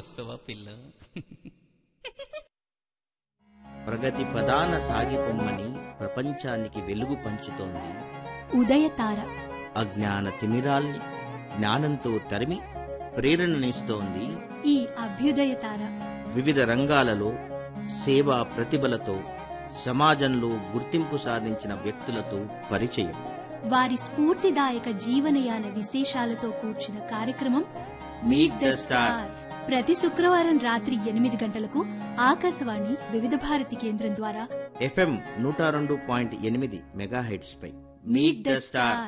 వస్తావా పిల్ల ప్రగతి ప్రధాన సాగిపొమ్మని ప్రపంచానికి వెలుగు పంచుతోంది ఉదయతార అజ్ఞాన తిమిరాల్ని జ్ఞానంతో తరిమి ప్రేరణనిస్తోంది ఈ అభ్యుదయతార వివిధ రంగాలలో సేవా ప్రతిభలతో సమాజంలో గుర్తింపు సాధించిన వ్యక్తులతో పరిచయం వారి స్ఫూర్తిదాయక జీవనయాన విశేషాలతో కూర్చిన కార్యక్రమం మీట్ ద స్టార్ ప్రతి శుక్రవారం రాత్రి ఎనిమిది గంటలకు ఆకాశవాణి వివిధ భారతి కేంద్రం ద్వారా ఎఫ్ఎం నూట రెండు పాయింట్ ఎనిమిది మెగాహెడ్స్ పై meet the star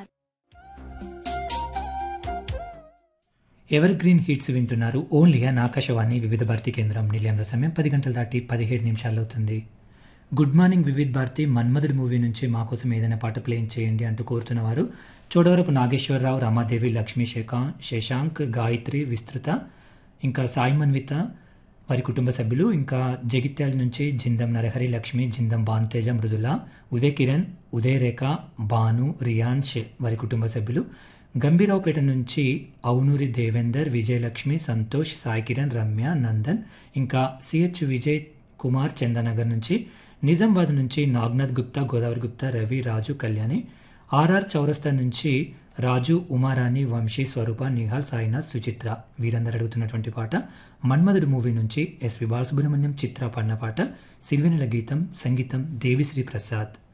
evergreen hits వింటున్నారు ఓన్లీగా నాకాశవాణి వివిధ భారతి కేంద్రం నిలయంలో సమయం పది గంటల దాటి పదిహేడు నిమిషాలు అవుతుంది గుడ్ మార్నింగ్ వివిధ్ భారతి మన్మధుడి మూవీ నుంచి మా కోసం ఏదైనా పాట ప్లే చేయండి అంటూ కోరుతున్నవారు చోడవరపు నాగేశ్వరరావు రమాదేవి లక్ష్మీ శేఖా శశాంక్ గాయత్రి విస్తృత ఇంకా సాయి మన్విత వారి కుటుంబ సభ్యులు ఇంకా జగిత్యాల నుంచి జిందం నరహరి లక్ష్మి జిందం భానుతేజ మృదుల ఉదయ్ కిరణ్ ఉదయ్ రేఖ భాను రియాన్ షే వారి కుటుంబ సభ్యులు గంభీరావుపేట నుంచి అవునూరి దేవేందర్ విజయలక్ష్మి సంతోష్ సాయి కిరణ్ రమ్య నందన్ ఇంకా సిహెచ్ విజయ్ కుమార్ చందనగర్ నుంచి నిజామాబాద్ నుంచి నాగ్నాథ్ గుప్తా గోదావరి గుప్తా రవి రాజు కళ్యాణి ఆర్ఆర్ చౌరస్తా నుంచి రాజు ఉమారాణి వంశీ స్వరూప నిహాల్ సాయినాథ్ సుచిత్ర వీరందరూ అడుగుతున్నటువంటి పాట మన్మధుడు మూవీ నుంచి ఎస్వి బాలసుబ్రహ్మణ్యం చిత్ర పాడిన పాట సిరివెనెల గీతం సంగీతం దేవిశ్రీ ప్రసాద్